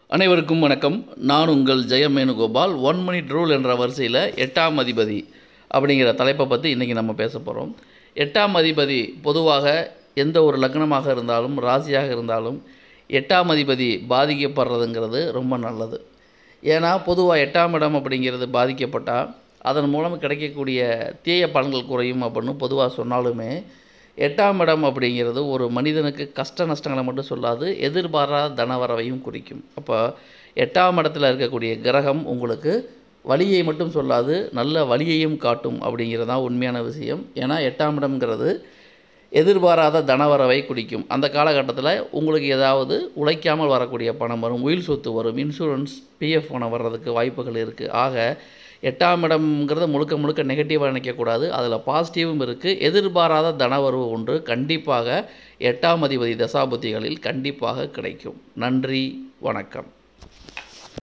அனைவருக்கும் வணக்கம் நான் உங்கள் Jayam Venugopal one minute rule என்ற வரிசையில் எட்டாம் அதிபதி அப்படிங்கிற தலைப்பை பற்றி இன்றைக்கி நம்ம பேச போகிறோம் எட்டாம் அதிபதி பொதுவாக எந்த ஒரு லக்னமாக இருந்தாலும் ராசியாக இருந்தாலும் எட்டாம் அதிபதி பாதிக்கப்படுறதுங்கிறது ரொம்ப நல்லது ஏன்னா பொதுவாக எட்டாம் இடம் அப்படிங்கிறது பாதிக்கப்பட்டால் அதன் மூலம் கிடைக்கக்கூடிய தீய பலன்கள் குறையும் அப்படின்னு பொதுவாக சொன்னாலுமே எட்டாம் இடம் அப்படிங்கிறது ஒரு மனிதனுக்கு கஷ்ட நஷ்டங்களை மட்டும் சொல்லாது எதிர்பாராத தனவரவையும் குறிக்கும் அப்போ எட்டாம் இடத்துல இருக்கக்கூடிய கிரகம் உங்களுக்கு வழியை மட்டும் சொல்லாது நல்ல வழியையும் காட்டும் அப்படிங்கிறது தான் உண்மையான விஷயம் ஏன்னா எட்டாம் இடம்ங்கிறது எதிர்பாராத தனவரவை குறிக்கும் அந்த காலகட்டத்தில் உங்களுக்கு ஏதாவது உழைக்காமல் வரக்கூடிய பணம் வரும் உயில் சொத்து வரும் இன்சூரன்ஸ் பிஎஃப் பணம் வர்றதுக்கு வாய்ப்புகள் இருக்குது ஆக எட்டாம் இடம்ங்கிறத முழுக்க முழுக்க நெகட்டிவாக நினைக்கக்கூடாது அதில் பாசிட்டிவும் இருக்குது எதிர்பாராத தனவரவு ஒன்று கண்டிப்பாக எட்டாம் அதிபதி தசாபுத்திகளில் கண்டிப்பாக கிடைக்கும் நன்றி வணக்கம்